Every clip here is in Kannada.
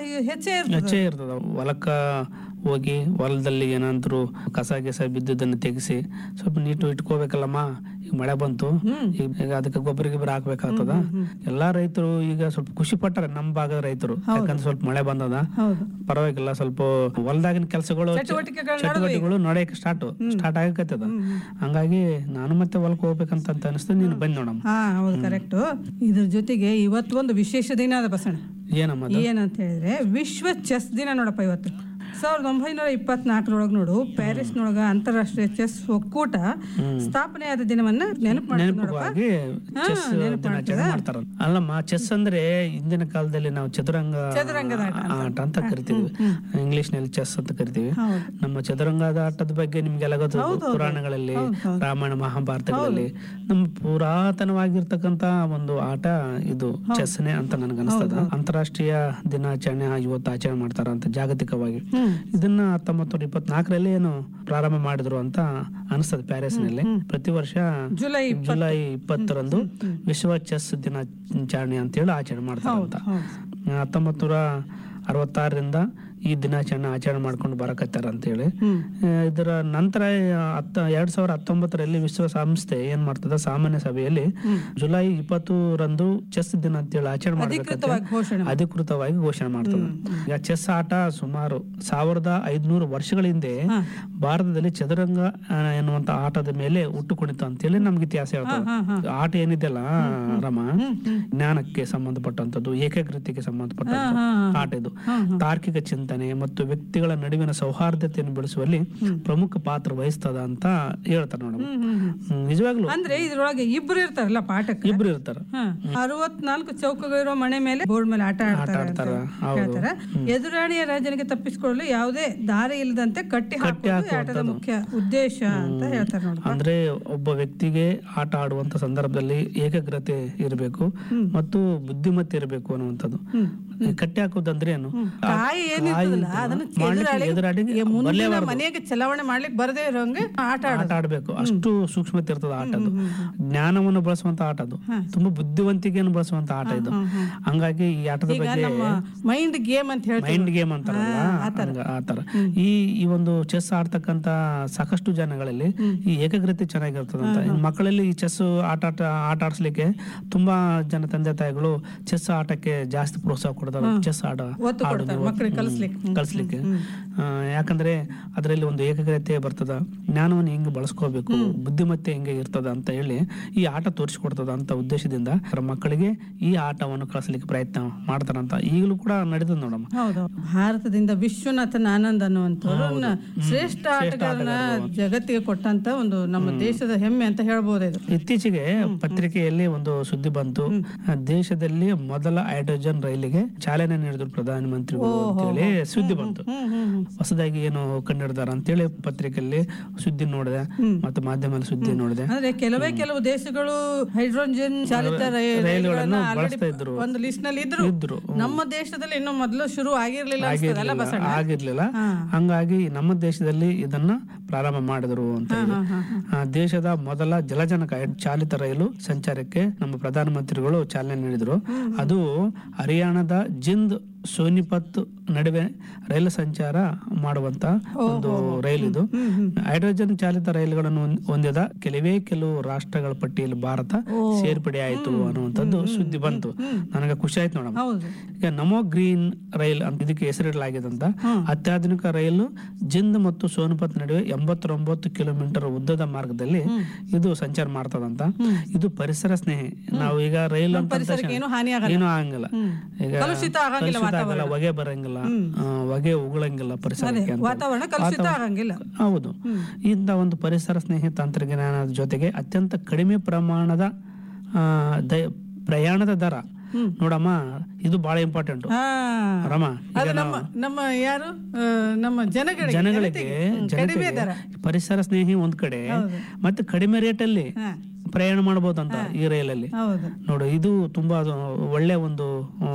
ಹೆಚ್ಚೇ ಇರ್ತದೆ ಹೆಚ್ಚೇ ಇರ್ತದ ಹೊಲಕ್ಕ ಹೋಗಿ ಹೊಲದಲ್ಲಿ ಏನಾದ್ರು ಕಸ ಗಿಸ ಬಿದ್ದುದನ್ನು ತೆಗಿಸಿ ಸ್ವಲ್ಪ ನೀಟು ಇಟ್ಕೋಬೇಕಲ್ಲಮ್ಮ ಈಗ ಮಳೆ ಬಂತು ಈಗ ಈಗ ಅದಕ್ಕೆ ಗೊಬ್ಬರ ಗಿಬ್ಬರ ಹಾಕ್ಬೇಕಾಗ್ತದ ಎಲ್ಲಾ ರೈತರು ಈಗ ಸ್ವಲ್ಪ ಖುಷಿ ಪಟ್ಟಾರ ನಮ್ಮ ಭಾಗದ ರೈತರು ಯಾಕಂದ್ರೆ ಸ್ವಲ್ಪ ಮಳೆ ಬಂದದ ಹೌದು ಪರವಾಗಿಲ್ಲ ಸ್ವಲ್ಪ ಹೊಲದಾಗಿನ ಕೆಲಸಗಳು ಚಟುವಟಿಕೆಗಳು ಚಟುವಟಿಕೆಗಳು ನಡೆಯಕ್ಕೆ ಸ್ಟಾರ್ಟ್ ಸ್ಟಾರ್ಟ್ ಆಗಕತ್ತದ ಹಂಗಾಗಿ ನಾನು ಮತ್ತೆ ಹೊಲಕ್ಕೆ ಹೋಗ್ಬೇಕಂತ ಅಂತ ಅನಿಸ್ತು ನೀನು ಬಂದ್ ನೋಡಮ್ಮ ಹಾ ಹೌದು ಕರೆಕ್ಟ್ ಇದ್ರ ಜೊತೆಗೆ ಇವತ್ತು ಒಂದು ವಿಶೇಷ ದಿನ ಅದ ಬಸಣ್ಣ ಏನಮ್ಮ ಅದು? ಏನಂತ ಹೇಳಿದ್ರೆ ವಿಶ್ವ ಚೆಸ್ ದಿನ ನೋಡಪ್ಪ ಇವತ್ತು ಸಾವಿರದ ಒಂಬೈನೂರ ಇಪ್ಪತ್ನಾಲ್ಕರೊಳಗೆ ನೋಡು ಪ್ಯಾರಿಸ್ನೊಳಗ ಅಂತಾರಾಷ್ಟ್ರೀಯ ಚೆಸ್ ಒಕ್ಕೂಟ ಸ್ಥಾಪನೆ ಆದ ದಿನವನ್ನ ನೆನಪು ಮಾಡ್ತೀವಿ ನೋಡಪ್ಪ ನೆನಪುಗಾಗಿ ಚೆಸ್ ದಿನಾಚರಣೆ ಮಾಡ್ತಾರ ಅಲ್ಲಮ್ಮ ಚೆಸ್ ಅಂದ್ರೆ ಹಿಂದಿನ ಕಾಲದಲ್ಲಿ ನಾವು ಚದುರಂಗ ಚದುರಂಗದ ಆಟ ಆಟ ಅಂತ ಕರಿತೀವಿ ಇಂಗ್ಲಿಷ್ ನಲ್ಲಿ ಚೆಸ್ ಅಂತ ಕರಿತೀವಿ ಹೌದು ನಮ್ಮ ಚದುರಂಗದ ಆಟದ ಬಗ್ಗೆ ನಿಮ್ಗೆಲ್ಲ ಗೊತ್ತು ಪುರಾಣಗಳಲ್ಲಿ ರಾಮಾಯಣ ಮಹಾಭಾರತಗಳಲ್ಲಿ ನಮ್ಮ ಪುರಾತನವಾಗಿರ್ತಕ್ಕಂತ ಒಂದು ಆಟ ಇದು ಚೆಸ್ನೇ ಅಂತ ನನಗನ್ಸ್ತದ ಅಂತಾರಾಷ್ಟ್ರೀಯ ದಿನಾಚರಣೆ ಇವತ್ತು ಆಚರಣೆ ಮಾಡ್ತಾರ ಅಂತ ಜಾಗತಿಕವಾಗಿ ಇದನ್ನ ಹತ್ತೊಂಬತ್ತು ನೂರ ಇಪ್ಪತ್ನಾಲ್ಕರಲ್ಲಿ ಏನು ಪ್ರಾರಂಭ ಮಾಡಿದ್ರು ಅಂತ ಅನಿಸ್ತದೆ ಪ್ಯಾರಿಸ್ ನಲ್ಲಿ ಪ್ರತಿ ವರ್ಷ ಜುಲೈ ಜುಲೈ ಇಪ್ಪತ್ತರಂದು ವಿಶ್ವ ಚೆಸ್ ದಿನಾಚರಣೆ ಅಂತೇಳಿ ಆಚರಣೆ ಮಾಡ್ತಾರೆ ಅಂತ ಹೌದು ಹತ್ತೊಂಬತ್ತು ನೂರ ಅರವತ್ತಾರರಿಂದ ಈ ದಿನಾಚರಣೆ ಆಚರಣೆ ಮಾಡ್ಕೊಂಡು ಬರಕತ್ತಾರ ಅಂತೇಳಿ ಹ್ಮ್ ಆ, ಇದರ ನಂತರ ಹತ್ತ ಎರಡ್ ಸಾವಿರದ ಹತ್ತೊಂಬತ್ತರಲ್ಲಿ ವಿಶ್ವಸಂಸ್ಥೆ ಏನ್ ಮಾಡ್ತದ ಸಾಮಾನ್ಯ ಸಭೆಯಲ್ಲಿ ಜುಲೈ ಇಪ್ಪತ್ತರಂದು ಚೆಸ್ ದಿನ ಅಂತೇಳಿ ಆಚರಣೆ ಮಾಡ್ಬೇಕಂತ ಅಧಿಕೃತವಾಗಿ ಘೋಷಣೆ ಅಧಿಕೃತವಾಗಿ ಘೋಷಣೆ ಮಾಡ್ತದೆ ಈಗ ಚೆಸ್ ಆಟ ಸುಮಾರು ಸಾವಿರದ ಐದ್ನೂರು ವರ್ಷಗಳ ಹಿಂದೆ ಭಾರತದಲ್ಲಿ ಚದುರಂಗ ಆ, ಎನ್ನುವಂತ ಆಟದ ಮೇಲೆ ಹುಟ್ಟುಕೊಂಡಿತ್ತು ಅಂತೇಳಿ ನಮ್ಗೆ ಇತಿಹಾಸ ಹೇಳ್ತದೆ ಆಟ ಏನಿದೆಯಲ್ಲ ರಮ ಜ್ಞಾನಕ್ಕೆ ಸಂಬಂಧಪಟ್ಟಂತದ್ದು ಏಕಾಗ್ರತೆಗೆ ಸಂಬಂಧಪಟ್ಟಂತ ಆಟ ಇದು ತಾರ್ಕಿಕ ಚಿಂತನೆ ಮತ್ತು ವ್ಯಕ್ತಿಗಳ ನಡುವಿನ ಸೌಹಾರ್ದತೆಯನ್ನು ಬೆಳೆಸುವಲ್ಲಿ ಪ್ರಮುಖ ಪಾತ್ರ ವಹಿಸ್ತದ ಅಂತ ಹೇಳ್ತಾರೆ ನೋಡಮ್ಮ ಹ್ಮ್, ನಿಜವಾಗ್ಲೂ ಅಂದ್ರೆ ಇದ್ರೊಳಗೆ ಇಬ್ರು ಇರ್ತಾರಲ್ಲ ಪಾಠಕ್ಕೆ ಇಬ್ರು ಇರ್ತಾರ ಹ. ಅರವತ್ನಾಲ್ಕು ಚೌಕಗಳಿರೋ ಮನೆ ಮೇಲೆ ಬೋರ್ಡ್ ಮೇಲೆ ಆಟ ಆಡ್ತಾರೆ ಅಂತ ಆಡ್ತಾರ, ಹೌದು. ಹೇಳ್ತಾರೆ ಎದುರಾಳಿಯ ರಾಜನಿಗೆ ತಪ್ಪಿಸಿಕೊಳ್ಳಲು ಯಾವುದೇ ದಾರಿ ಇಲ್ಲದಂತೆ ಕಟ್ಟಿ ಹಾಕುವುದು ಈ ಆಟದ ಮುಖ್ಯ ಉದ್ದೇಶ ಅಂತ ಹೇಳ್ತಾರೆ ನೋಡಿ ಅಂದ್ರೆ ಒಬ್ಬ ವ್ಯಕ್ತಿಗೆ ಆಟ ಆಡುವಂತ ಸಂದರ್ಭದಲ್ಲಿ ಏಕಾಗ್ರತೆ ಇರಬೇಕು ಮತ್ತು ಬುದ್ಧಿಮತ್ತೆ ಇರಬೇಕು ಅನ್ನುವಂಥದ್ದು ಕಟ್ಟಿ ಹಾಕೋದಂದ್ರೆ ಏನು ಕಾಯಿ ಏನಿರ್ತದಲ್ಲ ಅದನ್ನ ಮಾಡ್ಲಿಕ್ಕೆ ಎದುರಾಳಿಗೆ ಎದುರಾಳಿ ಮುಂದಿನ ಬರ್ಲೇಬಾರ್ದು. ಮನೆಗೆ ಚಲಾವಣೆ ಮಾಡ್ಲಿಕ್ಕೆ ಬರದೇ ಇರೋಂಗೆ ಆಟ ಆಡ ಆಟ ಆಡ್ಬೇಕು ಅಷ್ಟು ಸೂಕ್ಷ್ಮತೆ ಇರ್ತದ ಆಟದು ಜ್ಞಾನವನ್ನು ಬಳಸುವಂತ ಆಟ ಅದು ತುಂಬಾ ಬುದ್ಧಿವಂತಿಕೆಯನ್ನು ಬಳಸುವಂತ ಆಟ ಇದು ಹಂಗಾಗಿ ಈ ಆಟದ ಈಗ ಬಗ್ಗೆ ನಮ್ಮ ಮೈಂಡ್ ಗೇಮ್ ಅಂತ ಹೇಳ್ತೀವಿ ಮೈಂಡ್ ಗೇಮ್ ಅಂತಾರಲ್ಲ ಹಂಗ ಆತರ ಈ ಈ ಒಂದು ಚೆಸ್ ಆಡ್ತಕ್ಕಂತ ಸಾಕಷ್ಟು ಜನಗಳಲ್ಲಿ ಈ ಏಕಾಗ್ರತೆ ಚೆನ್ನಾಗಿರ್ತದಂತ ಇನ್ನು ಮಕ್ಕಳಲ್ಲಿ ಈ ಚೆಸ್ ಆಟ ಆಟ ಆಟ ಆಡಿಸ್ಲಿಕ್ಕೆ ತುಂಬಾ ಜನ ತಂದೆ ತಾಯಿಗಳು ಚೆಸ್ ಆಟಕ್ಕೆ ಜಾಸ್ತಿ ಪ್ರೋತ್ಸಾಹ ಕೊಡ್ತಾರೆ ಚೆಸ್ ಆಡ ಒತ್ತು ಕೊಡ್ತಾರೆ ಮಕ್ಕಳಿಗೆ ಕಲಿಸ್ಲಿಕ್ಕೆ ಕಲಿಸ್ಲಿಕ್ಕೆ ಆ, ಯಾಕಂದ್ರೆ ಅದರಲ್ಲಿ ಒಂದು ಏಕಾಗ್ರತೆ ಬರ್ತದ ಜ್ಞಾನವನ್ನು ಹೆಂಗೆ ಬಳಸ್ಕೋಬೇಕು ಬುದ್ಧಿಮತ್ತೆ ಹೆಂಗೆ ಇರ್ತದ ಅಂತ ಹೇಳಿ ಈ ಆಟ ತೋರಿಸ್ಕೊಡ್ತದ ಅಂತ ಉದ್ದೇಶದಿಂದ ಅವ್ರ ಮಕ್ಕಳಿಗೆ ಈ ಆಟವನ್ನು ಕಳಿಸ್ಲಿಕ್ಕೆ ಪ್ರಯತ್ನ ಮಾಡ್ತಾರಂತ ಈಗಲೂ ಕೂಡ ನಡೀತದ ನೋಡಮ್ಮ ಹೌದು ಭಾರತದಿಂದ ವಿಶ್ವನಾಥನ್ ಆನಂದ್ ಅನ್ನುವಂಥವ್ರನ್ನ ಶ್ರೇಷ್ಠ ಆಟಗಾರನ ಜಗತ್ತಿಗೆ ಕೊಟ್ಟಂತ ಒಂದು ನಮ್ಮ ದೇಶದ ಹೆಮ್ಮೆ ಅಂತ ಹೇಳ್ಬೋದು ಇದು ಇತ್ತೀಚೆಗೆ ಪತ್ರಿಕೆಯಲ್ಲಿ ಒಂದು ಸುದ್ದಿ ಬಂತು ಆ, ದೇಶದಲ್ಲಿ ಮೊದಲ ಹೈಡ್ರೋಜನ್ ರೈಲಿಗೆ ಚಾಲನೆ ನೀಡಿದ್ರು ಪ್ರಧಾನಮಂತ್ರಿಗಳು ಅಂತೇಳಿ ಸುದ್ದಿ ಬಂತು ಹ್ಮ್ ಹ್ಮ್ ಹ್ಮ್. ಹೊಸದಾಗಿ ಏನು ಕಂಡಿಡ್ದಾರ ಅಂತೇಳಿ ಪತ್ರಿಕೆಯಲ್ಲಿ ಸುದ್ದಿ ನೋಡಿದೆ ಮತ್ತೆ ಮಾಧ್ಯಮದಲ್ಲಿ ಸುದ್ದಿ ನೋಡಿದೆ ಅಂದ್ರೆ ಕೆಲವೇ ಕೆಲವು ದೇಶಗಳು ಹೈಡ್ರೋಜನ್ ಚಾಲಿತ ರೈ- ರೈಲುಗಳನ್ನ already ಬಳಸ್ತಾ ಇದ್ರು. ಒಂದು ಲಿಸ್ಟ್ ನಲ್ಲಿ ಇದ್ರು ಇದ್ರು ನಮ್ಮ ದೇಶದಲ್ಲಿ ಇನ್ನು ಮೊದಲು ಶುರು ಆಗಿರ್ಲಿಲ್ಲ ಅನ್ಸ್ತದಲ್ಲ ಬಸಣ್ಣ ಆಗಿರ್ಲಿಲ್ಲ ಹಂಗಾಗಿ ನಮ್ಮ ದೇಶದಲ್ಲಿ ಇದನ್ನ ಪ್ರಾರಂಭ ಮಾಡಿದ್ರು ಅಂತ ಹೇಳಿ. ಆ, ದೇಶದ ಮೊದಲ ಜಲಜನಕ ಚಾಲಿತ ರೈಲು ಸಂಚಾರಕ್ಕೆ ನಮ್ಮ ಪ್ರಧಾನಮಂತ್ರಿಗಳು ಚಾಲನೆ ನೀಡಿದ್ರು ಅದು ಹರಿಯಾಣದ ಜಿಂದ್ ಸೋನಿಪತ್ ನಡುವೆ ರೈಲು ಸಂಚಾರ ಮಾಡುವಂತ ಒಂದು ರೈಲು ಇದು ಹೈಡ್ರೋಜನ್ ಚಾಲಿತ ರೈಲುಗಳನ್ನು ಹೊಂದ್- ಹೊಂದಿದ ಕೆಲವೇ ಕೆಲವು ರಾಷ್ಟ್ರಗಳ ಪಟ್ಟಿಯಲ್ಲಿ ಭಾರತ ಸೇರ್ಪಡೆ ಆಯಿತು ಅನ್ನುವಂಥದ್ದು ಸುದ್ದಿ ಬಂತು ನನಗೆ ಖುಷಿ ಆಯ್ತು ನೋಡಮ್ಮ ಹೌದು ಈಗ ನಮೋ ಗ್ರೀನ್ ರೈಲ್ ಅಂತ ಇದಕ್ಕೆ ಹೆಸರಿಡಲಾಗಿದಂತ ಅತ್ಯಾಧುನಿಕ ರೈಲು ಜಿಂದ್ ಮತ್ತು ಸೋನಿಪತ್ ನಡುವೆ ಎಂಬತ್ತೊಂಬತ್ತು ಕಿಲೋಮೀಟರ್ ಉದ್ದದ ಮಾರ್ಗದಲ್ಲಿ ಇದು ಸಂಚಾರ ಮಾಡ್ತದಂತ ಇದು ಪರಿಸರ ಸ್ನೇಹಿ ನಾವು ಈಗ ರೈಲ್ ಅಂತ ಅಂದ ಪರಿಸರಕ್ಕೆ ತಕ್ಷಣ ಏನು ಹಾನಿ ಆಗಲ್ಲ ಏನೂ ಆಗಂಗಿಲ್ಲ ಈಗ ಕಲುಷಿತ ಆಗಂಗಿಲ್ಲ ಕಲುಷಿತ ಆಗಲ್ಲ ಹೊಗೆ ಬರಂಗಿಲ್ಲ ಆ, ಹೊಗೆ ಉಗುಳಂಗಿಲ್ಲ ಪರಿಸರಕ್ಕೆ ಅಂತ ವಾತಾವರಣ ಕಲುಷಿತ ಆಗಂಗಿಲ್ಲ ಹೌದು ಇಂಥ ಒಂದು ಪರಿಸರ ಸ್ನೇಹಿ ತಂತ್ರಜ್ಞಾನದ ಜೊತೆಗೆ ಅತ್ಯಂತ ಕಡಿಮೆ ಪ್ರಮಾಣದ ಆ, ದ- ಪ್ರಯಾಣದ ದರ ನೋಡಮ್ಮ ಇದು ಬಹಳ ಇಂಪಾರ್ಟೆಂಟ್ ಹಾ ರಮ ಅದು ನಮ್ಮ ನಮ್ಮ ಯಾರು ಆ, ನಮ್ಮ ಜನಗಳಿಗೆ ಜನಗಳಿಗೆ ಜನತೆಗೆ, ಹ್ಮ್, ಕಡಿಮೆ ದರ ಜನತೆಗೆ ಪರಿಸರ ಸ್ನೇಹಿ ಒಂದ್ ಕಡೆ ಮತ್ತೆ ಕಡಿಮೆ ರೇಟಲ್ಲಿ ಹಾ ಪ್ರಯಾಣ ಮಾಡಬಹುದಂತ ಈ ರೈಲಲ್ಲಿ ಹೌದು ನೋಡು ಇದು ತುಂಬಾ ಅದು ಒಳ್ಳೆ ಒಂದು ಆ,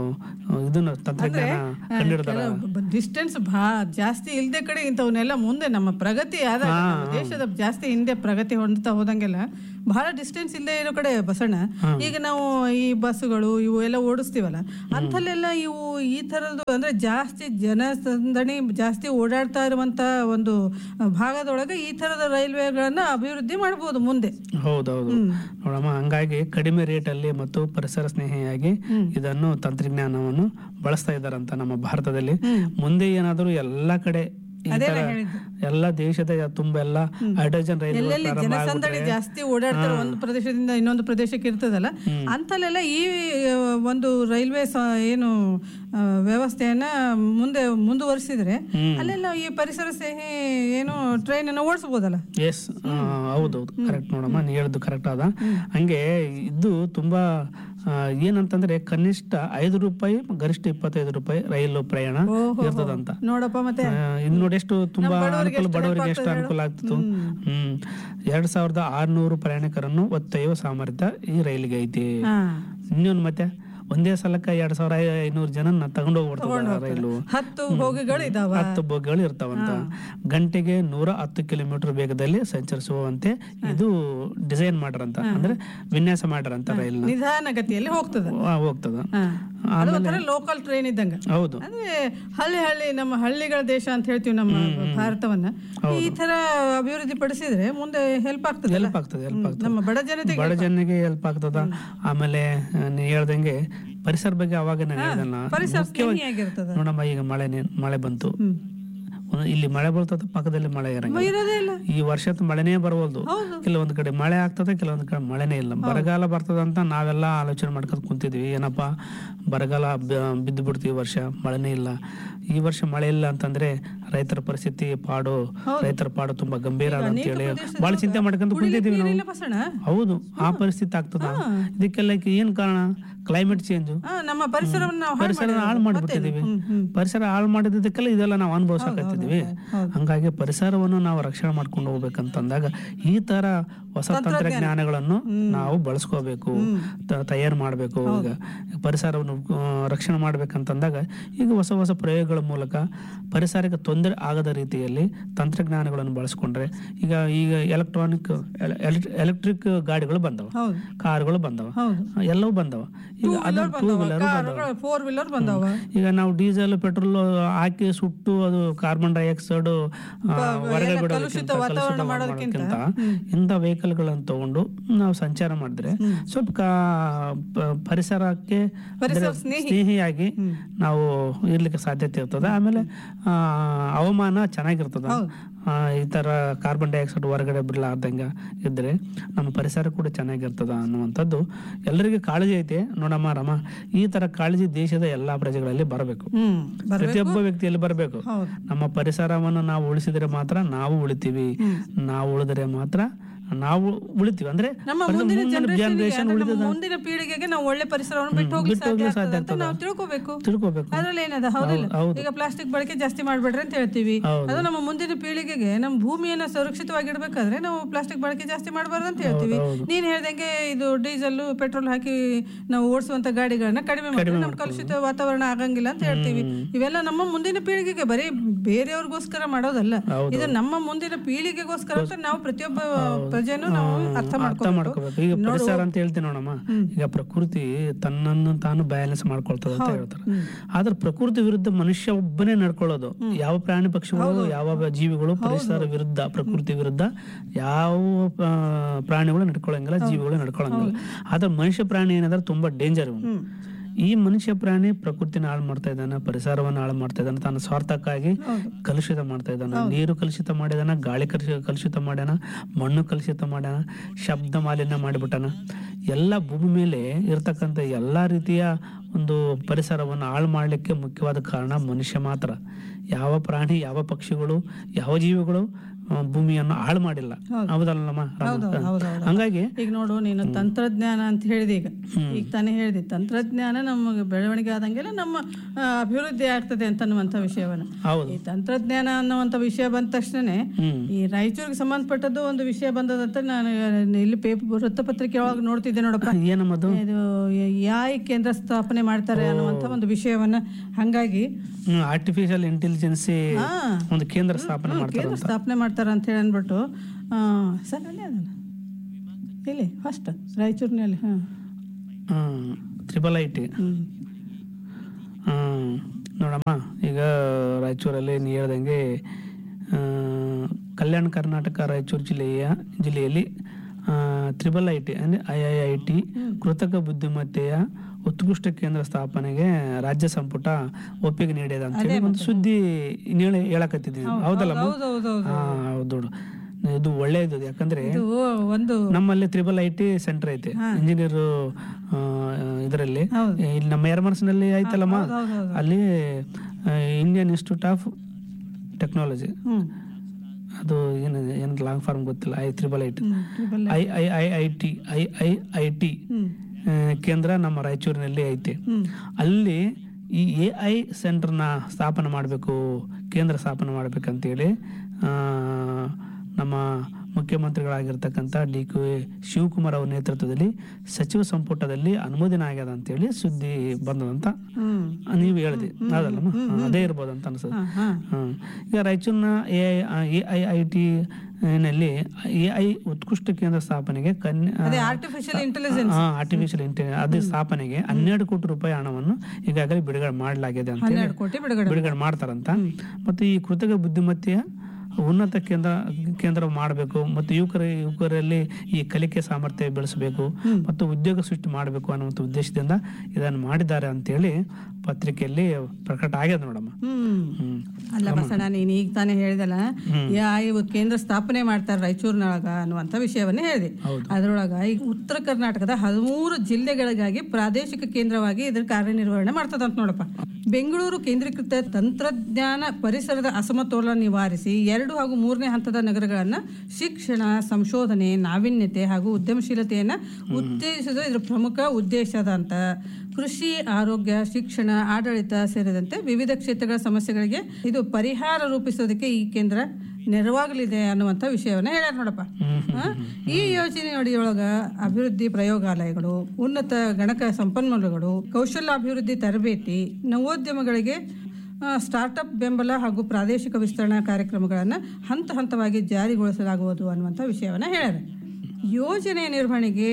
ಇದನ್ನ ತಂತ್ರಜ್ಞಾನ ಕಂಡಿಡ್ದಾರ ಡಿಸ್ಟೆನ್ಸ್ ಭಾ ಜಾಸ್ತಿ ಇಲ್ದೆ ಕಡೆ ಇಂಥವನ್ನೆಲ್ಲ ಮುಂದೆ ನಮ್ಮ ಪ್ರಗತಿ ಆದಾಗ ನಮ್ಮ ದೇಶದ ಜಾಸ್ತಿ ಹಿಂದೆ ಪ್ರಗತಿ ಹೊಂದುತ್ತಾ ಹೋದಂಗೆಲ್ಲ ಬಹಳ ಡಿಸ್ಟೆನ್ಸ್ ಇಲ್ಲೇ ಇರೋ ಕಡೆ ಬಸಣ್ಣ ಈಗ ನಾವು ಈ ಬಸ್ಸುಗಳು ಇವು ಎಲ್ಲ ಓಡಿಸ್ತೀವಲ್ಲ ಅಂಥಲ್ಲೆಲ್ಲ ಇವು ಈ ಥರದ್ದು ಅಂದ್ರೆ ಜಾಸ್ತಿ ಜನಸಂದಣಿ ಜಾಸ್ತಿ ಓಡಾಡ್ತಾ ಇರುವಂತ ಒಂದು ಭಾಗದೊಳಗೆ ಈ ಥರದ ರೈಲ್ವೆಗಳನ್ನ ಅಭಿವೃದ್ಧಿ ಮಾಡ್ಬೋದು ಮುಂದೆ ಹೌದೌದು ನೋಡಮ್ಮ ಹಂಗಾಗಿ ಕಡಿಮೆ ರೇಟಲ್ಲಿ ಮತ್ತು ಪರಿಸರ ಸ್ನೇಹಿಯಾಗಿ ಇದನ್ನು ತಂತ್ರಜ್ಞಾನವನ್ನು ಬಳಸ್ತಾ ಇದ್ದಾರಂತ ನಮ್ಮ ಭಾರತದಲ್ಲಿ ಮುಂದೆ ಏನಾದರೂ ಎಲ್ಲಾ ಕಡೆ ಈ ತರ ಎಲ್ಲ ದೇಶದ ತುಂಬ ಎಲ್ಲ ಹೈಡ್ರೋಜನ್ ರೈಲು ಎಲ್ಲೆಲ್ಲಿ ಜನಸಂದಣಿ ಜಾಸ್ತಿ ಓಡಾಡ್ತಾರೆ ಒಂದು ಪ್ರದೇಶದಿಂದ ಇನ್ನೊಂದು ಪ್ರದೇಶಕ್ಕೆ ಇರ್ತದಲ್ಲ ಅಂತಲ್ಲೆಲ್ಲ ಈ ಆ, ಒಂದು ರೈಲ್ವೆ ಸ- ಏನು ಆ, ವ್ಯವಸ್ಥೆಯನ್ನ ಮುಂದೆ ಮುಂದುವರಿಸಿದ್ರೆ ಅಲ್ಲೆಲ್ಲ ಈ ಪರಿಸರ ಸ್ನೇಹಿ ಏನು ಟ್ರೈನ್ ಅನ್ನ ಓಡಿಸಬಹುದಲ್ಲ ಎಸ್ ಹೌದೌದು ಕರೆಕ್ಟ್ ನೋಡಮ್ಮ ನೀ ಹೇಳಿದ್ದು ಕರೆಕ್ಟ್ ಅದ ಹಂಗೆ ಇದು ತುಂಬಾ ಆ, ಏನಂತಂದ್ರೆ ಕನಿಷ್ಠ ಐದು ರೂಪಾಯಿ ಗರಿಷ್ಠ ಇಪ್ಪತ್ತೈದು ರೂಪಾಯಿ ರೈಲು ಪ್ರಯಾಣ ಇರ್ತದಂತ ನೋಡಪ್ಪ ಮತ್ತೆ ಆ, ಇದ್ ನೋಡಿ ಎಷ್ಟು ತುಂಬಾ ಅನುಕೂಲ ಬಡವರಿಗೆ ಎಷ್ಟು ಅನುಕೂಲ ಆಗ್ತಿತ್ತು ಹ್ಮ್ ಎರಡ್ ಸಾವಿರದ ಆರ್ನೂರು ಪ್ರಯಾಣಿಕರನ್ನು ಒತ್ತೊಯ್ಯುವ ಸಾಮರ್ಥ್ಯ ಈ ರೈಲಿಗೆ ಐತಿ ಹಾ ಇನ್ನೊಂದು ಮತ್ತೆ ಒಂದೇ ಸಲಕ್ಕ ಎರಡ್ ಸಾವಿರ ಐ- ಐನೂರು ಜನ ತಗೊಂಡು ಹೋಗ್ಬಿಡ್ತದ ರೈಲು ಹತ್ತು ಹೋಗಿಗಳು ಇದಾವ ಹತ್ತು ಬೋಗಿಗಳು ಇರ್ತಾವಂತ ಗಂಟೆಗೆ ನೂರ ಹತ್ತು ಕಿಲೋಮೀಟರ್ ವೇಗದಲ್ಲಿ ಸಂಚರಿಸುವಂತೆ ಇದು ಡಿಸೈನ್ ಮಾಡ್ರಂತ ಅಂದ್ರೆ ವಿನ್ಯಾಸ ಮಾಡ್ರಂತ ರೈಲ್ನ ನಿಧಾನ ಗತಿಯಲ್ಲಿ ಹೋಗ್ತದ ಆ, ಹೋಗ್ತದ ಹಾ. ಅದು ಒಂಥರ ಲೋಕಲ್ ಟ್ರೈನ್ ಇದ್ದಂಗ ಹೌದು ಅಂದ್ರೆ ಹಳ್ಳಿ ಹಳ್ಳಿ ನಮ್ಮ ಹಳ್ಳಿಗಳ ದೇಶ ಅಂತ ಹೇಳ್ತೀವಿ ನಮ್ಮ ಭಾರತವನ್ನ ಈ ತರ ಅಭಿವೃದ್ಧಿ ಪಡಿಸಿದ್ರೆ ಮುಂದೆ ಹೆಲ್ಪ್ ಆಗ್ತದೆ ಹೆಲ್ಪ್ ಆಗ್ತದೆ ಹೆಲ್ಪ್ ಆಗ್ತದೆ ನಮ್ಮ ಬಡ ಜನತೆಗೆ ಬಡ ಜನರಿಗೆ ಹೆಲ್ಪ್ ಆಗ್ತದ ಆಮೇಲೆ ಆ, ನೀ ಹೇಳ್ದಂಗೆ ಪರಿಸರ ಬಗ್ಗೆ ಅವಾಗ ನಾನು ಹೇಳ್ದಲ್ಲ ಪರಿಸರ ಮುಖ್ಯವಾಗಿ ಸ್ನೇಹಿಯಾಗಿರ್ತದ ನೋಡಮ್ಮ ಈಗ ಮಳೆ ನೀ- ಮಳೆ ಬಂತು ಒಂದು- ಇಲ್ಲಿ ಮಳೆ ಬರ್ತದ ಪಕ್ಕದಲ್ಲಿ ಮಳೆ ಇರಂಗಿಲ್ಲ ಇರೋದೇ ಇಲ್ಲ ಈ ವರ್ಷದ ಮಳೆನೇ ಬರವಲ್ದು ಕೆಲವೊಂದು ಕಡೆ ಮಳೆ ಆಗ್ತದೆ ಕೆಲವೊಂದು ಕಡೆ ಮಳೆನೇ ಇಲ್ಲ ಬರಗಾಲ ಬರ್ತದ ಅಂತ ನಾವೆಲ್ಲ ಆಲೋಚನೆ ಮಾಡ್ಕೊಂಡು ಕುಂತಿದ್ವಿ ಏನಪ್ಪಾ ಬರಗಾಲ ಬ- ಬಿದ್ದು ಬಿಡ್ತೀವಿ ಈ ವರ್ಷ ಮಳೆನೇ ಇಲ್ಲ ಈ ವರ್ಷ ಮಳೆ ಇಲ್ಲ ಅಂತಂದ್ರೆ ರೈತರ ಪರಿಸ್ಥಿತಿ ಪಾಡು ರೈತರ ಪಾಡು ತುಂಬಾ ಗಂಭೀರ ಅದ ಅಂತ ಹೇಳಿ ಬಹಳ ಚಿಂತೆ ಮಾಡ್ಕೊಂತ ಕುಂತಿದ್ವಿ ನಾವು ಇಲ್ಲ ಬಸಣ್ಣ ಹೌದು ಆ ಪರಿಸ್ಥಿತಿ ಆಗ್ತದ ಇದಕ್ಕೆಲ್ಲ ಏನ್ ಕಾರಣ ಕ್ಲೈಮೇಟ್ ಚೇಂಜ್ ಆ, ನಮ್ಮ ಪರಿಸರವನ್ನು ನಾವು ಹಾಳ್ ಪರಿಸರ ಹಾಳು ಮಾಡಿಬಿಟ್ಟಿದೀವಿ ಪರಿಸರ ಹಾಳು ಮಾಡಿದ್ದಕ್ಕೆಲ್ಲ ಇದೆಲ್ಲ ನಾವು ಅನುಭವಿಸಕತ್ತಿದ್ವಿ ಹಂಗಾಗಿ ಪರಿಸರವನ್ನು ನಾವು ರಕ್ಷಣೆ ಮಾಡ್ಕೊಂಡು ಹೋಗ್ಬೇಕಂತಂದಾಗ ಈ ತರ ಹೊಸ ತಂತ್ರಜ್ಞಾನಗಳನ್ನು ನಾವು ಬಳಸ್ಕೋಬೇಕು ತ- ತಯಾರು ಮಾಡಬೇಕು ಈಗ ಪರಿಸರವನ್ನು ಆ, ರಕ್ಷಣೆ ಮಾಡ್ಬೇಕಂತಂದಾಗ ಈಗ ಹೊಸ ಹೊಸ ಪ್ರಯೋಗಗಳ ಮೂಲಕ ಪರಿಸರಕ್ಕೆ ತೊಂದರೆ ಆಗದ ರೀತಿಯಲ್ಲಿ ತಂತ್ರಜ್ಞಾನಗಳನ್ನು ಬಳಸ್ಕೊಂಡ್ರೆ ಈಗ ಈಗ ಎಲೆಕ್ಟ್ರಾನಿಕ್ ಎಲೆಕ್ಟ್ರಿಕ್ ಗಾಡಿಗಳು ಬಂದವ ಹೌದು ಕಾರ್ಗಳು ಬಂದವ ಹೌದು ಎಲ್ಲವೂ ಬಂದವ ಈಗ ಅದು ಟೂ ವೀಲರ್ ಕಾರುಗಳು ಫೋರ್ ವೀಲರ್ ಬಂದವ ಈಗ ನಾವು ಡೀಸೆಲ್ ಪೆಟ್ರೋಲ್ ಹಾಕಿ ಸುಟ್ಟು ಅದು ಕಾರ್ಬನ್ ಡೈಆಕ್ಸೈಡ್ ಹೊರಗಡೆ ಬಿಡೋದಕ್ಕಿಂತ ಕಲುಷಿತ ಮಾಡೋದಕ್ಕಿಂತ ಇಂಥ ವೆಹಿಕಲ್ಗಳನ್ನು ತಗೊಂಡು ನಾವು ಸಂಚಾರ ಮಾಡಿದ್ರೆ ಸ್ವಲ್ಪ ಕಾ- ಪ- ಪರಿಸರಕ್ಕೆ ಪರಿಸರ ಸ್ನೇಹಿ ಸ್ನೇಹಿಯಾಗಿ ನಾವು ಇರ್ಲಿಕ್ಕೆ ಸಾಧ್ಯತೆ ಇರ್ತದೆ ಆಮೇಲೆ ಆ, ಹವಾಮಾನ ಚೆನ್ನಾಗಿರ್ತದ ಆ, ಈ ತರ ಕಾರ್ಬನ್ ಡೈಆಕ್ಸೈಡ್ ಹೊರಗಡೆ ಬಿಡಲಾರ್ದಂಗ ಇದ್ರೆ ನಮ್ಮ ಪರಿಸರ ಕೂಡ ಚೆನ್ನಾಗಿರ್ತದ ಅನ್ನುವಂಥದ್ದು ಎಲ್ಲರಿಗೂ ಕಾಳಜಿ ಐತೆ ನೋಡಮ್ಮ ರಮ ಈ ತರ ಕಾಳಜಿ ದೇಶದ ಎಲ್ಲಾ ಪ್ರಜೆಗಳಲ್ಲಿ ಬರಬೇಕು ಹ್ಮ್ ಬರ್ ಪ್ರತಿಯೊಬ್ಬ ವ್ಯಕ್ತಿಯಲ್ಲಿ ಬರಬೇಕು ಹೌದು ನಮ್ಮ ಪರಿಸರವನ್ನು ನಾವು ಉಳಿಸಿದ್ರೆ ಮಾತ್ರ ನಾವು ಉಳಿತೀವಿ ನಾವು ಉಳಿದ್ರೆ ಮಾತ್ರ ನಾವು ಉಳಿತೀವಿ ಅಂದ್ರೆ ನಮ್ಮ ಪರಿಸರ ಮುಂದಿನ ಮುಂದಿನ ಜನರೇಷನ್ಗೆ generation ಅಂದ್ರೆ ನಮ್ಮ ಉಳಿತದ ಮುಂದಿನ ಪೀಳಿಗೆಗೆ ನಾವು ಒಳ್ಳೆ ಪರಿಸರವನ್ನು ಬಿಟ್ಟು ಹೋಗಿ ಬಿಟ್ಟು ಹೋಗ್ಲಿಕ್ಕೆ ಸಾಧ್ಯ ಸಾಧ್ಯ ಆಗ್ತದೆ ಅಂತ ನಾವು ತಿಳ್ಕೊಬೇಕು ತಿಳ್ಕೊಬೇಕು ಅದ್ರಲ್ಲಿ ಏನದ ಹೌದಿಲ್ಲ ಹೌದು. ಈಗ ಪ್ಲಾಸ್ಟಿಕ್ ಬಳಕೆ ಜಾಸ್ತಿ ಮಾಡ್ಬೇಡ್ರಿ ಅಂತ ಹೇಳ್ತೀವಿ ಹೌದು. ಅದು ನಮ್ಮ ಮುಂದಿನ ಪೀಳಿಗೆಗೆ ನಮ್ಮ ಭೂಮಿಯನ್ನ ಸುರಕ್ಷಿತವಾಗಿಡ್ಬೇಕಾದ್ರೆ ನಾವು ಪ್ಲಾಸ್ಟಿಕ್ ಬಳಕೆ ಜಾಸ್ತಿ ಮಾಡಬಾರ್ದು ಅಂತ ಹೇಳ್ತೀವಿ ನೀನ್ ಹೇಳ್ದಂಗೆ ಇದು ಡೀಸೆಲ್ ಪೆಟ್ರೋಲ್ ಹಾಕಿ ನಾವು ಓಡಿಸುವಂತ ಗಾಡಿಗಳನ್ನ ಕಡಿಮೆ ಮಾಡಿದ್ರೆ ನಮ್ಮ ಕಲುಷಿತ ವಾತಾವರಣ ಆಗಂಗಿಲ್ಲ ಅಂತ ಹೇಳ್ತೀವಿ ಇವೆಲ್ಲ ನಮ್ಮ ಮುಂದಿನ ಪೀಳಿಗೆಗೆ ಬರೀ ಬೇರೆಯವ್ರಿಗೋಸ್ಕರ ಮಾಡೋದಲ್ಲ ಇದು ನಮ್ಮ ಮುಂದಿನ ಪೀಳಿಗೆಗೋಸ್ಕರ ಅಂತ ನಾವು ಪ್ರತಿಯೊಬ್ಬ ಪ್ರಜೆನೂ ನಾವು ಅರ್ಥ ಅರ್ಥ ಮಾಡ್ಕೋಬೇಕು ಮಾಡ್ಕೋಬೇಕು ಈಗ ಪರಿಸರ ಅಂತ ಹೇಳ್ತೀನಿ ನೋಡಮ್ಮ ಈಗ ಪ್ರಕೃತಿ ತನ್ನನ್ನು ತಾನು ಬ್ಯಾಲೆನ್ಸ್ ಮಾಡ್ಕೊಳ್ತದೆ ಅಂತ ಹೇಳ್ತಾರೆ ಆದ್ರೆ ಪ್ರಕೃತಿ ವಿರುದ್ಧ ಮನುಷ್ಯ ಒಬ್ಬನೇ ನಡ್ಕೊಳ್ಳೋದು ಯಾವ ಪ್ರಾಣಿ ಪಕ್ಷಿಗಳು ಯಾವ ಜೀವಿಗಳು ಪರಿಸರ ವಿರುದ್ಧ ಪ್ರಕೃತಿ ವಿರುದ್ಧ ಯಾವ ಆ, ಪ್ರಾಣಿಗಳು ನಡ್ಕೊಳಂಗಿಲ್ಲ ಜೀವಿಗಳು ನಡ್ಕೊಳಂಗಿಲ್ಲ ಆದ್ರೆ ಮನುಷ್ಯ ಪ್ರಾಣಿ ಏನಾದ್ರೆ ತುಂಬಾ ಡೇಂಜರ್ ಈ ಮನುಷ್ಯ ಪ್ರಾಣಿ ಪ್ರಕೃತಿನ ಹಾಳು ಮಾಡ್ತಾ ಇದ್ದಾನೆ ಪರಿಸರವನ್ನು ಹಾಳು ಮಾಡ್ತಾ ಇದ್ದಾನೆ ತನ್ನ ಸ್ವಾರ್ಥಕ್ಕಾಗಿ ಕಲುಷಿತ ಮಾಡ್ತಾ ಇದ್ದಾನೆ ನೀರು ಕಲುಷಿತ ಮಾಡಿದಾನ ಗಾಳಿ ಕಲುಷಿ ಕಲುಷಿತ ಮಾಡ್ಯಾನ ಮಣ್ಣು ಕಲುಷಿತ ಮಾಡ್ಯಾನ ಶಬ್ದ ಮಾಲಿನ್ಯ ಮಾಡಿಬಿಟ್ಟಾನ ಎಲ್ಲ ಭೂಮಿ ಮೇಲೆ ಇರ್ತಕ್ಕಂಥ ಎಲ್ಲ ರೀತಿಯ ಒಂದು ಪರಿಸರವನ್ನು ಹಾಳು ಮಾಡಲಿಕ್ಕೆ ಮುಖ್ಯವಾದ ಕಾರಣ ಮನುಷ್ಯ ಮಾತ್ರ ಯಾವ ಪ್ರಾಣಿ ಯಾವ ಪಕ್ಷಿಗಳು ಯಾವ ಜೀವಿಗಳು ಆ, ಭೂಮಿಯನ್ನು ಹಾಳು ಮಾಡಿಲ್ಲ ಹೌದಲ್ಲಮ್ಮ ರಾಮ? ಹಂಗಾಗಿ ಈಗ ನೋಡು ನೀನು ತಂತ್ರಜ್ಞಾನ ಅಂತ ಹೇಳಿದೆ ಈಗ ಈಗ ತಾನೇ ಹೇಳಿದೆ ತಂತ್ರಜ್ಞಾನ ನಮಗೆ ಬೆಳವಣಿಗೆ ಆದಂಗೆಲ್ಲ ನಮ್ಮ ಆ, ಅಭಿವೃದ್ಧಿ ಆಗ್ತದೆ ಅಂತ ಅನ್ನುವಂಥ ವಿಷಯವನ್ನ ಹೌದು ಈ ತಂತ್ರಜ್ಞಾನ ಅನ್ನುವಂಥ ವಿಷಯ ಬಂದ ತಕ್ಷಣನೇ ಹ್ಮ್ ಈ ರಾಯಚೂರಿಗೆ ಸಂಬಂಧಪಟ್ಟದ್ದು ಒಂದು ವಿಷಯ ಬಂದದಂತ ನಾನು ಇಲ್ಲಿ ಪೇಪರ್ ವೃತ್ತಪತ್ರಿಕೆ ಒಳಗೆ ನೋಡ್ತಿದ್ದೆ ನೋಡಪ್ಪ ಏನಮ್ಮದು ಇದು ಯಾಯ್ ಕೇಂದ್ರ ಸ್ಥಾಪನೆ ಮಾಡ್ತಾರೆ ಅನ್ನುವಂಥ ಒಂದು ವಿಷಯವನ್ನ ಹಂಗಾಗಿ ಆರ್ಟಿಫಿಷಿಯಲ್ ಇಂಟೆಲಿಜೆನ್ಸಿ ಹಾ ಒಂದು ಕೇಂದ್ರ ಸ್ಥಾಪನೆ ಮಾಡ್ತಾರೆ ಕೇಂದ್ರ ಸ್ಥಾಪನೆ ಮಾಡ್ತಾರೆ ಅಂತ ಹೇಳಿ ಅಂದ್ಬಿಟ್ಟು ಆ, ಸರ್ ಅಲ್ಲೇ ಅದಲ್ಲ ಇಲ್ಲಿ ಫಸ್ಟ್ ರಾಯಚೂರಿನಲ್ಲಿ ಹಾಂ ತ್ರಿಬಲ್ ಐ ಟಿ ಹ್ಞೂ ನೋಡಮ್ಮ ಈಗ ರಾಯಚೂರಲ್ಲಿ ನೀ ಹೇಳ್ದಂಗೆ ಆ, ಕಲ್ಯಾಣ ಕರ್ನಾಟಕ ರಾಯಚೂರು ಜಿಲ್ಲೆಯ ಜಿಲ್ಲೆಯಲ್ಲಿ ತ್ರಿಬಲ್ ಐ ಟಿ ಅಂದರೆ ಐ ಐ ಐ ಟಿ ಕೃತಕ ಬುದ್ಧಿಮತ್ತೆಯ ಉತ್ಕೃಷ್ಟ ಕೇಂದ್ರ ಸ್ಥಾಪನೆಗೆ ರಾಜ್ಯ ಸಂಪುಟ ಒಪ್ಪಿಗೆ ನೀಡಿದೆ ಅಂತೇಳಿ ಒಂದು ಸುದ್ದಿ ನೀಳೆ ಹೇಳಕತ್ತಿದ್ದೀನಿ ಹೌದಲ್ಲಮ್ಮ ಹೌದು ಹೌದು ಹೌದು ಹಾ ಹೌದು ನೋಡು. ಇದು ಒಳ್ಳೆಯದು ಯಾಕಂದ್ರೆ ಇದು ಒಂದು ನಮ್ಮಲ್ಲಿ ತ್ರಿಬಲ್ ಐ ಟಿ ಸೆಂಟರ್ ಐತೆ ಇಂಜಿನಿಯರ್ ಇದರಲ್ಲಿ ಹೌದು. ಇಲ್ಲಿ ನಮ್ಮ ಯರಮನಸ್ನಲ್ಲಿ ಐತಲ್ಲಮ್ಮ ಹೌದು ಹೌದು ಅಲ್ಲಿ ಇಂಡಿಯನ್ ಇನ್ಸ್ಟಿಟ್ಯೂಟ್ ಆಫ್ ಟೆಕ್ನಾಲಜಿ ಹ್ಞೂ ಅದು ಏನು ಏನು ಲಾಂಗ್ ಫಾರ್ಮ್ ಗೊತ್ತಿಲ್ಲ ಐ ತ್ರಿಬಲ್ ಐ ಟಿ ಹ್ಞೂ triple I I I I T I I I T ಹ್ಞೂ ಕೇಂದ್ರ ನಮ್ಮ ರಾಯಚೂರಿನಲ್ಲಿ ಐತೆ ಹ್ಞೂ ಅಲ್ಲಿ ಈ ಎ ಐ ಸೆಂಟರ್ನ ಸ್ಥಾಪನೆ ಮಾಡಬೇಕು ಕೇಂದ್ರ ಸ್ಥಾಪನೆ ಮಾಡಬೇಕಂತೇಳಿ ಆ, ನಮ್ಮ ಮುಖ್ಯಮಂತ್ರಿಗಳಾಗಿರ್ತಕ್ಕಂಥ ಡಿ ಕೆ ಶಿವಕುಮಾರ್ ಅವ್ರ ನೇತೃತ್ವದಲ್ಲಿ ಸಚಿವ ಸಂಪುಟದಲ್ಲಿ ಅನುಮೋದನೆ ಆಗ್ಯದ ಅಂತೇಳಿ ಸುದ್ದಿ ಬಂದದಂತ ಹ್ಞೂ ನೀವು ಹೇಳಿದೆ ಹೌದಲ್ಲಮ್ಮ ಹಾ, ಅದೇ ಇರ್ಬೋದು ಅಂತ ಅನ್ಸುತ್ತೆ ಹಾಂ ಹಾಂ ಹ್ಮ್. ಈಗ ರಾಯಚೂರಿನ A I A I I T ನಲ್ಲಿ ಎ ಐ ಉತ್ಕೃಷ್ಟ ಕೇಂದ್ರ ಸ್ಥಾಪನೆಗೆ ಕನ್ಯಾ ಅದೇ ಆರ್ಟಿಫಿಷಿಯಲ್ ಇಂಟೆಲಿಜೆನ್ಸ್ ಆರ್ಟಿಫಿಷಿಯಲ್ ಇಂಟೆಲಿಜೆನ್ಸ್ ಅದು ಸ್ಥಾಪನೆಗೆ ಹನ್ನೆರಡು ಕೋಟಿ ರೂಪಾಯಿ ಹಣವನ್ನು ಈಗಾಗಲೇ ಬಿಡುಗಡೆ ಮಾಡಲಾಗಿದೆ ಅಂತ ಹೇಳಿ ಹನ್ನೆರಡು ಕೋಟಿ ಬಿಡುಗಡೆ ಬಿಡುಗಡೆ ಮಾಡ್ತಾರಂತ ಮತ್ತು ಈ ಕೃತಕ ಬುದ್ಧಿಮತ್ತೆಯ ಉನ್ನತ ಕೇಂದ್ರ ಕೇಂದ್ರ ಮಾಡಬೇಕು ಮತ್ತು ಯುವಕರ ಯುವಕರಲ್ಲಿ ಈ ಕಲಿಕೆ ಸಾಮರ್ಥ್ಯ ಬೆಳೆಸಬೇಕು ಮತ್ತು ಉದ್ಯೋಗ ಸೃಷ್ಟಿ ಮಾಡಬೇಕು ಅನ್ನುವಂಥ ಉದ್ದೇಶದಿಂದ ಇದನ್ನು ಮಾಡಿದ್ದಾರೆ ಅಂತೇಳಿ ಪತ್ರಿಕೆಯಲ್ಲಿ ಪ್ರಕಟ ಆಗ್ಯದ ನೋಡಮ್ಮ ಹ್ಮ್ ಹ್ಮ್ ಅಲ್ಲ ಬಸಣ್ಣ ನೀನು ಈಗ ತಾನೇ ಹೇಳಿದಲ್ಲ ಯಾ ಇವು ಕೇಂದ್ರ ಸ್ಥಾಪನೆ ಮಾಡ್ತಾರೆ ರಾಯಚೂರಿನೊಳಗ ಅನ್ನುವಂಥ ವಿಷಯವನ್ನೇ ಹೇಳಿದೆ ಹೌದು. ಅದರೊಳಗ ಈಗ ಉತ್ತರ ಕರ್ನಾಟಕದ ಹದಿಮೂರು ಜಿಲ್ಲೆಗಳಿಗಾಗಿ ಪ್ರಾದೇಶಿಕ ಕೇಂದ್ರವಾಗಿ ಇದ್ರ ಕಾರ್ಯನಿರ್ವಹಣೆ ಮಾಡ್ತದಂತ ನೋಡಪ್ಪ ಬೆಂಗಳೂರು ಕೇಂದ್ರೀಕೃತ ತಂತ್ರಜ್ಞಾನ ಪರಿಸರದ ಅಸಮತೋಲನ ನಿವಾರಿಸಿ ಎರಡು ಹಾಗೂ ಮೂರನೇ ಹಂತದ ನಗರಗಳನ್ನ ಶಿಕ್ಷಣ ಸಂಶೋಧನೆ ನಾವೀನ್ಯತೆ ಹಾಗೂ ಉದ್ಯಮಶೀಲತೆಯನ್ನ ಉತ್ತೇಜಿಸುವುದು ಇದ್ರ ಪ್ರಮುಖ ಉದ್ದೇಶ ಅದ ಅಂತ ಕೃಷಿ ಆರೋಗ್ಯ ಶಿಕ್ಷಣ ಆಡಳಿತ ಸೇರಿದಂತೆ ವಿವಿಧ ಕ್ಷೇತ್ರಗಳ ಸಮಸ್ಯೆಗಳಿಗೆ ಇದು ಪರಿಹಾರ ರೂಪಿಸೋದಕ್ಕೆ ಈ ಕೇಂದ್ರ ನೆರವಾಗಲಿದೆ ಅನ್ನುವಂಥ ವಿಷಯವನ್ನ ಹೇಳ್ಯಾರ ನೋಡಪ್ಪ ಹಾ? ಈ ಯೋಜನೆ ಅಡಿಯೊಳಗ ಅಭಿವೃದ್ಧಿ ಪ್ರಯೋಗಾಲಯಗಳು ಉನ್ನತ ಗಣಕ ಸಂಪನ್ಮೂಲಗಳು ಕೌಶಲ್ಯಾಭಿವೃದ್ಧಿ ತರಬೇತಿ ನವೋದ್ಯಮಗಳಿಗೆ ಆ, ಸ್ಟಾರ್ಟಪ್ ಬೆಂಬಲ ಹಾಗೂ ಪ್ರಾದೇಶಿಕ ವಿಸ್ತರಣಾ ಕಾರ್ಯಕ್ರಮಗಳನ್ನು ಹಂತ ಹಂತವಾಗಿ ಜಾರಿಗೊಳಿಸಲಾಗುವುದು ಅನ್ನುವಂಥ ವಿಷಯವನ್ನು ಹೇಳ್ಯಾರ ಯೋಜನೆ ನಿರ್ವಹಣೆಗೆ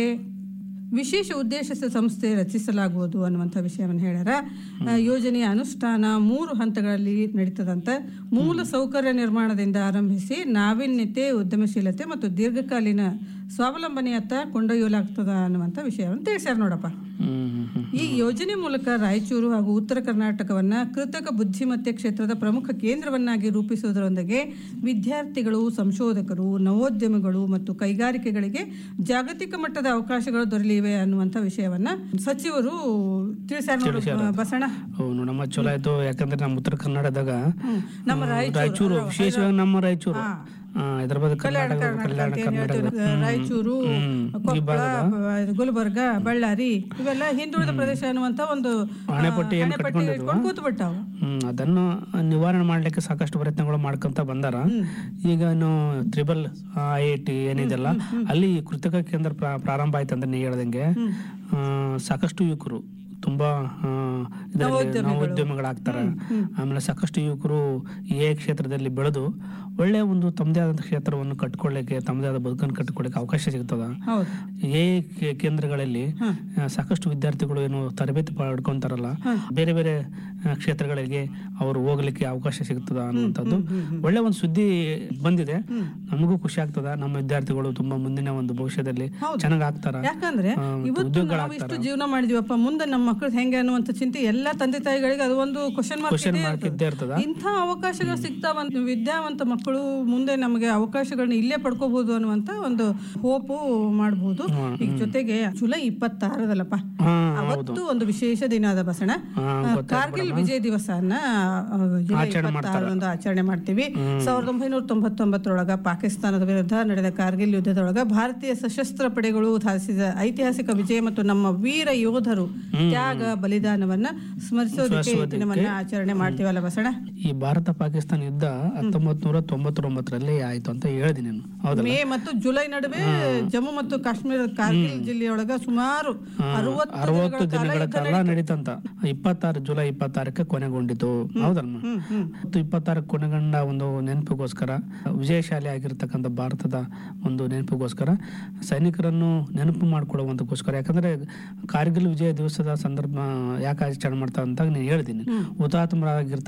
ವಿಶೇಷ ಉದ್ದೇಶಿತ ಸಂಸ್ಥೆ ರಚಿಸಲಾಗುವುದು ಅನ್ನುವಂಥ ವಿಷಯವನ್ನು ಹೇಳ್ಯಾರ ಆ, ಯೋಜನೆಯ ಅನುಷ್ಠಾನ ಮೂರು ಹಂತಗಳಲ್ಲಿ ನಡೀತದಂತ ಮೂಲ ಸೌಕರ್ಯ ನಿರ್ಮಾಣದಿಂದ ಆರಂಭಿಸಿ ನಾವೀನ್ಯತೆ ಉದ್ಯಮಶೀಲತೆ ಮತ್ತು ದೀರ್ಘಕಾಲೀನ ಸ್ವಾವಲಂಬನೆಯತ್ತ ಕೊಂಡೊಯ್ಯಲಾಗ್ತದ ಅನ್ನುವಂಥ ವಿಷಯವನ್ನು ತಿಳಿಸ್ಯಾರ ನೋಡಪ್ಪ ಹ್ಮ್ ಹ್ಮ್ ಹ್ಮ್ ಈ ಯೋಜನೆ ಮೂಲಕ ರಾಯಚೂರು ಹಾಗೂ ಉತ್ತರ ಕರ್ನಾಟಕವನ್ನ ಕೃತಕ ಬುದ್ಧಿಮತ್ತೆ ಕ್ಷೇತ್ರದ ಪ್ರಮುಖ ಕೇಂದ್ರವನ್ನಾಗಿ ರೂಪಿಸುವುದರೊಂದಿಗೆ ವಿದ್ಯಾರ್ಥಿಗಳು ಸಂಶೋಧಕರು ನವೋದ್ಯಮಿಗಳು ಮತ್ತು ಕೈಗಾರಿಕೆಗಳಿಗೆ ಜಾಗತಿಕ ಮಟ್ಟದ ಅವಕಾಶಗಳು ದೊರೆಯಲಿವೆ ಅನ್ನುವಂಥ ವಿಷಯವನ್ನ ಸಚಿವರು ತಿಳಿಸ್ಯಾರ ನೋಡು ಬಸಣ್ಣ ಓ ನೋಡಮ್ಮ ಚಲೋ ಆಯ್ತು ಯಾಕಂದ್ರೆ ನಮ್ಮ ಉತ್ತರ ಕನ್ನಡದಾಗ ನಮ್ಮ ಹ್ಮ್, ರಾಯಚೂರು ರಾಯಚೂರು ವಿಶೇಷವಾಗಿ ನಮ್ಮ ರಾಯಚೂರು ಆ, ಹೈದರಾಬಾದ್ ಕರ್ನಾಟಕ ಕಲ್ಯಾಣ ಅಂತ ಏನ್ ಹೇಳ್ತೀವಿ ಕರ್ನಾಟಕ ನಾವು, ರಾಯಚೂರು ಹ್ಮ್. ಕೊಪ್ಪಳ ಬ- ಗುಲ್ಬರ್ಗ ಬಳ್ಳಾರಿ ಇವೆಲ್ಲ ಹಿಂದುಳಿದ ಪ್ರದೇಶ ಅನ್ನುವಂಥ ಒಂದು ಹಣೆಪಟ್ಟಿ ಏನ್ ಹಣೆಪಟ್ಟಿ ಇಟ್ಕೊಂಡು ಕೂತು ಬಿಟ್ಟಾವು ಹ್ಮ್ ಅದನ್ನು ನಿವಾರಣೆ ಮಾಡ್ಲಿಕ್ಕೆ ಸಾಕಷ್ಟು ಪ್ರಯತ್ನಗಳು ಮಾಡ್ಕೊಂತ ಬಂದಾರ ಈಗ ಇನ್ನು ತ್ರಿಬಲ್ ಐ ಐ ಟಿ ಏನಿದೆಲ್ಲ ಅಲ್ಲಿ ಈ ಕೃತಕ ಕೇಂದ್ರ ಪ್ರಾ- ಪ್ರಾರಂಭ ಆಯ್ತು ಅಂದ್ರೆ ನೀ ಹೇಳ್ದಂಗೆ ಆ, ಸಾಕಷ್ಟು ಯುವಕರು ತುಂಬಾ ಆ, ಇದರಲ್ಲಿ ನವೋದ್ಯಮಿಗಳಾಗ್ತಾರೆ ಆಮೇಲೆ ಸಾಕಷ್ಟು ಯುವಕರು ಎ ಕ್ಷೇತ್ರದಲ್ಲಿ ಬೆಳೆದು ಒಳ್ಳೆ ಒಂದು ತಮ್ಮದೇ ಆದಂಥ ಕ್ಷೇತ್ರವನ್ನು ಕಟ್ಕೊಳ್ಳಿಕ್ಕೆ ತಮ್ಮದೇ ಆದ ಬದುಕನ್ನು ಕಟ್ಕೊಳ್ಳಿಕ್ಕೆ ಅವಕಾಶ ಸಿಗ್ತದ ಹೌದು ಎ ಕೇ- ಕೇಂದ್ರಗಳಲ್ಲಿ ಆ, ಸಾಕಷ್ಟು ವಿದ್ಯಾರ್ಥಿಗಳು ಏನು ತರಬೇತಿ ಪಡ್ಕೊಂತಾರಲ್ಲ ಬೇರೆ ಬೇರೆ ಆ, ಕ್ಷೇತ್ರಗಳಿಗೆ ಅವರು ಹೋಗ್ಲಿಕ್ಕೆ ಅವಕಾಶ ಸಿಗ್ತದ ಅನ್ನುವಂಥದ್ದು ಒಳ್ಳೆ ಒಂದು ಸುದ್ದಿ ಬಂದಿದೆ ನಮಗೂ ಖುಷಿ ಆಗ್ತದ ನಮ್ಮ ವಿದ್ಯಾರ್ಥಿಗಳು ತುಂಬಾ ಮುಂದಿನ ಒಂದು ಭವಿಷ್ಯದಲ್ಲಿ ಚೆನ್ನಾಗ್ ಆಗ್ತಾರ ಯಾಕಂದ್ರೆ ಆ, ಮತ್ತು ಇವತ್ತು ಉದ್ಯೋಗಗಳು ನಾವು ಇಷ್ಟು ಜೀವನ ಮಾಡಿದೀವಪ್ಪ ಮುಂದೆ ನಮ್ಮ ಮಕ್ಕಳು ಹೆಂಗೆ ಅನ್ನುವಂಥ ಚಿಂತೆ ಎಲ್ಲ ತಂದೆ ತಾಯಿಗಳಿಗೆ ಅದು ಒಂದು ಕ್ವಶನ್ ಕ್ವಶನ್ ಮಾರ್ಕ್ ಮಾರ್ಕ್ ಇದ್ದೇ ಇರ್ತದ ಇಂಥ ಅವಕಾಶಗಳು ಸಿಗ್ತಾವ ವಿದ್ಯಾವಂತ ಮಕ್ಕಳು ಮುಂದೆ ನಮಗೆ ಅವಕಾಶಗಳನ್ನ ಇಲ್ಲೇ ಪಡ್ಕೋಬಹುದು ಅನ್ನುವಂತ ಒಂದು ಹೋಪು ಮಾಡಬಹುದು ಈಗ ಜೊತೆಗೆ ಜುಲೈ ಇಪ್ಪತ್ತಾರದಲ್ಲಪ್ಪ ಹಾ ಅವತ್ತು ಒಂದು ವಿಶೇಷ ದಿನ ಅದ ಬಸಣ ಹಾ, ಆ, ಕಾರ್ಗಿಲ್ ವಿಜಯ ದಿವಸನ ಆ, ಜುಲೈ ಇಪ್ಪತ್ತಾರರಂದು ಆಚರಣೆ ಮಾಡ್ತೀವಿ ಸಾವಿರದ ಒಂಬೈನೂರ ತೊಂಬತ್ತೊಂಬತ್ತರೊಳಗ ಪಾಕಿಸ್ತಾನದ ವಿರುದ್ಧ ನಡೆದ ಕಾರ್ಗಿಲ್ ಯುದ್ಧದೊಳಗ ಭಾರತೀಯ ಸಶಸ್ತ್ರ ಪಡೆಗಳು ಸಾಧಿಸಿದ ಐತಿಹಾಸಿಕ ವಿಜಯ ಮತ್ತು ನಮ್ಮ ವೀರ ಯೋಧರು ತ್ಯಾಗ ತ್ಯಾಗ ಬಲಿದಾನವನ್ನ ಸ್ಮರಿಸೋದಕ್ಕೆ ಈ ದಿನವನ್ನ ಆಚರಣೆ ಮಾಡ್ತೀವಲ್ಲ ಬಸಣ ಈ ಭಾರತ ಪಾಕಿಸ್ತಾನ ಯುದ್ಧ ಹತ್ತೊಂಬತ್ ನೂರ ತೊಂಬತ್ತೊಂಬತ್ತರಲ್ಲಿ ಆಯ್ತು ಅಂತ ಹೇಳಿದೆ ನೀನು ಹೌದಲ್ಲ ಮೇ ಮತ್ತು ಜುಲೈ ನಡುವೆ ಜಮ್ಮು ಮತ್ತು ಕಾಶ್ಮೀರದ ಕಾರ್ಗಿಲ್ ಜಿಲ್ಲೆಯೊಳಗ ಸುಮಾರು ಅರವತ್ತು ಅರವತ್ತು ದಿನಗಳ ಕಾಲ ನಡೀತಂತ ಇಪ್ಪತ್ತಾರು ಜುಲೈ ಇಪ್ಪತ್ತಾರಕ್ಕೆ ಕೊನೆಗೊಂಡಿತು ಹೌದಲ್ಮ ಮತ್ತು ಇಪ್ಪತ್ತಾರಕ್ಕೆ ಕೊನೆಗೊಂಡ ಒಂದು ನೆನಪಿಗೋಸ್ಕರ ವಿಜಯಶಾಲಿ ಆಗಿರ್ತಕ್ಕಂಥ ಭಾರತದ ಒಂದು ನೆನಪಿಗೋಸ್ಕರ ಸೈನಿಕರನ್ನು ನೆನಪು ಮಾಡ್ಕೊಳ್ಳುವಂತಕ್ಕೋಸ್ಕರ ಯಾಕಂದ್ರೆ ಕಾರ್ಗಿಲ್ ವಿಜಯ ದಿವಸದ ಸಂದರ್ಭ ಯಾಕೆ ಆಚರಣೆ ಮಾಡ್ತಾ ಅಂತ ನೀನು ಹೇಳ್ತೀನಿ ಹುತಾತ್ಮರಾಗಿರ್ತ